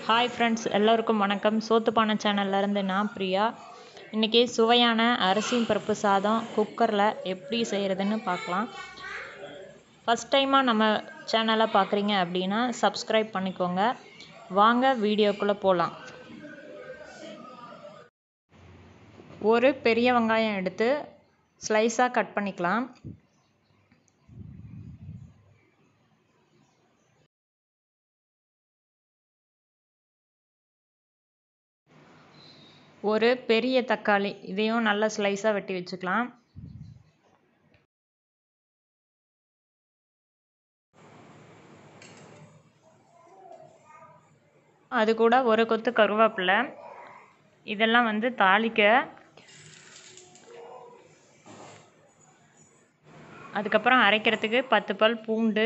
hi friends எல்லோருக்கும் வணக்கம் சோத்துப்பானை சேனல்லேருந்து நான் பிரியா இன்றைக்கி சுவையான அரிசியும் பருப்பு சாதம் குக்கரில் எப்படி செய்கிறதுன்னு பார்க்கலாம் ஃபஸ்ட் டைமாக நம்ம சேனலை பார்க்குறீங்க அப்படின்னா சப்ஸ்கிரைப் பண்ணிக்கோங்க வாங்க வீடியோக்குள்ளே போகலாம் ஒரு பெரிய வெங்காயம் எடுத்து ஸ்லைஸாக கட் பண்ணிக்கலாம் ஒரு பெரிய தக்காளி இதையும் நல்லா ஸ்லைஸாக வெட்டி வச்சுக்கலாம் அது கூட ஒரு கொத்து கருவேப்பிலை இதெல்லாம் வந்து தாளிக்க அதுக்கப்புறம் அரைக்கிறதுக்கு பத்து பல் பூண்டு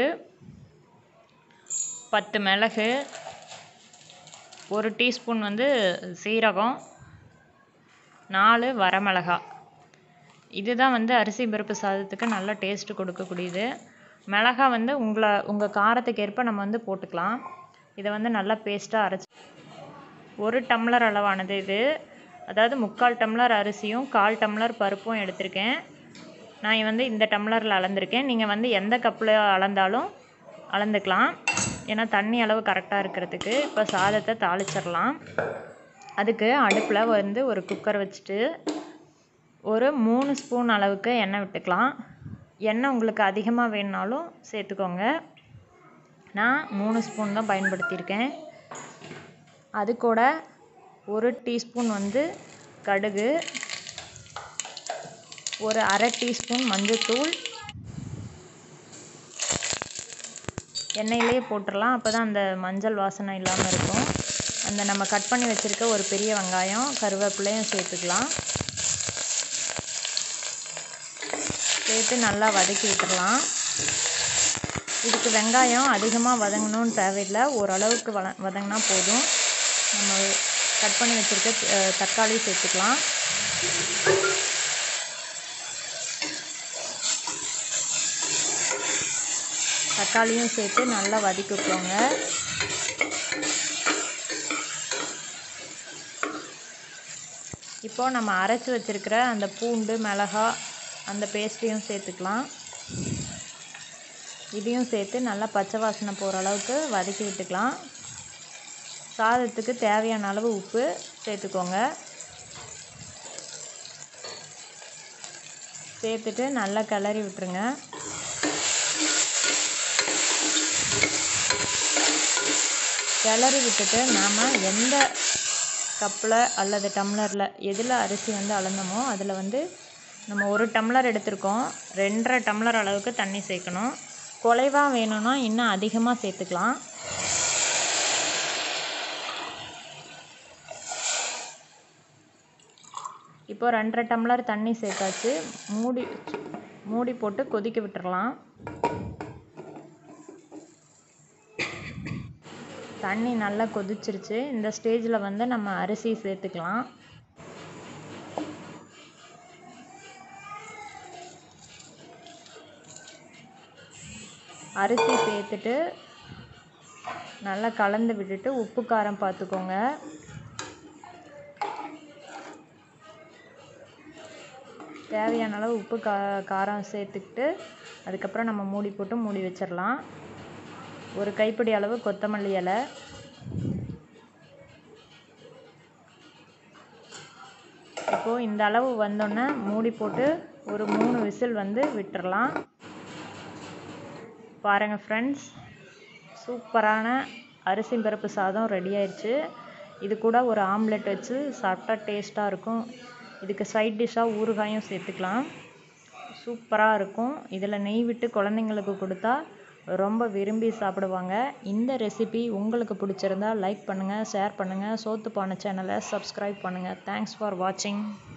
பத்து மிளகு ஒரு டீஸ்பூன் வந்து சீரகம் நாலு வரமிளகா இதுதான் வந்து அரிசி பருப்பு சாதத்துக்கு நல்ல டேஸ்ட்டு கொடுக்கக்கூடியது மிளகா வந்து உங்களை உங்கள் காரத்துக்கு ஏற்ப நம்ம வந்து போட்டுக்கலாம் இதை வந்து நல்லா பேஸ்ட்டாக அரைச்சி ஒரு டம்ளர் அளவானது இது அதாவது முக்கால் டம்ளர் அரிசியும் கால் டம்ளர் பருப்பும் எடுத்திருக்கேன் நான் வந்து இந்த டம்ளரில் அளந்திருக்கேன் நீங்கள் வந்து எந்த கப்பில் அளந்தாலும் அளந்துக்கலாம் ஏன்னா தண்ணி அளவு கரெக்டாக இருக்கிறதுக்கு இப்போ சாதத்தை தாளிச்சிடலாம் அதுக்கு அடுப்பில் வந்து ஒரு குக்கர் வச்சுட்டு ஒரு மூணு ஸ்பூன் அளவுக்கு எண்ணெய் விட்டுக்கலாம் எண்ணெய் உங்களுக்கு அதிகமாக வேணுனாலும் சேர்த்துக்கோங்க நான் மூணு ஸ்பூன் தான் பயன்படுத்தியிருக்கேன் அது கூட ஒரு டீஸ்பூன் வந்து கடுகு ஒரு அரை டீஸ்பூன் மஞ்சள்தூள் எண்ணெயிலே போட்டுடலாம் அப்போ தான் அந்த மஞ்சள் வாசனை இல்லாமல் இருக்கும் அந்த நம்ம கட் பண்ணி வச்சுருக்க ஒரு பெரிய வெங்காயம் கருவேப்பிலையும் சேர்த்துக்கலாம் சேர்த்து நல்லா வதக்கி விட்டுடலாம் இதுக்கு வெங்காயம் அதிகமாக வதங்கணும்னு தேவையில்லை ஓரளவுக்கு வத வதங்கினா போதும் நம்ம கட் பண்ணி வச்சுருக்க தக்காளி சேர்த்துக்கலாம் தக்காளியும் சேர்த்து நல்லா வதக்கிக்கோங்க இப்போது நம்ம அரைச்சி வச்சுருக்கிற அந்த பூண்டு மிளகா அந்த பேஸ்ட்டையும் சேர்த்துக்கலாம் இதையும் சேர்த்து நல்லா பச்சை வாசனை போகிற அளவுக்கு வதக்கி விட்டுக்கலாம் சாதத்துக்கு தேவையான அளவு உப்பு சேர்த்துக்கோங்க சேர்த்துட்டு நல்லா கிளறி விட்டுருங்க கிளறி விட்டுட்டு நாம் எந்த கப்பில் அல்லது டம்ளரில் எதில் அரிசி வந்து அளந்தோமோ அதில் வந்து நம்ம ஒரு டம்ளர் எடுத்திருக்கோம் ரெண்டரை டம்ளர் அளவுக்கு தண்ணி சேர்க்கணும் குலைவாக வேணும்னா இன்னும் அதிகமாக சேர்த்துக்கலாம் இப்போ ரெண்டரை டம்ளர் தண்ணி சேர்த்தாச்சு மூடி மூடி போட்டு கொதிக்க விட்டுறலாம் தண்ணி நல்லா கொதிச்சிருச்சு இந்த ஸ்டேஜில் வந்து நம்ம அரிசி சேர்த்துக்கலாம் அரிசி சேர்த்துட்டு நல்லா கலந்து விட்டுட்டு உப்பு காரம் பார்த்துக்கோங்க தேவையான அளவு உப்பு கா காரம் சேர்த்துக்கிட்டு அதுக்கப்புறம் நம்ம மூடி போட்டு மூடி வச்சிடலாம் ஒரு கைப்பிடி அளவு கொத்தமல்லி இலை இப்போது இந்த அளவு வந்தோடனே மூடி போட்டு ஒரு மூணு விசில் வந்து விட்டுறலாம் பாருங்கள் ஃப்ரெண்ட்ஸ் சூப்பரான அரிசி பருப்பு சாதம் ரெடி ஆயிடுச்சு இது கூட ஒரு ஆம்லெட் வச்சு சாப்பிட்டா டேஸ்ட்டாக இருக்கும் இதுக்கு சைட் டிஷ்ஷாக ஊறுகாயும் சேர்த்துக்கலாம் சூப்பராக இருக்கும் இதில் நெய் விட்டு குழந்தைங்களுக்கு கொடுத்தா ரொம்ப விரும்பி சாப்பிடுவாங்க இந்த ரெசிபி உங்களுக்கு பிடிச்சிருந்தா லைக் பண்ணுங்கள் ஷேர் பண்ணுங்கள் சோத்துப்பானை சேனலை சப்ஸ்கிரைப் பண்ணுங்கள் தேங்க்ஸ் ஃபார் வாட்சிங்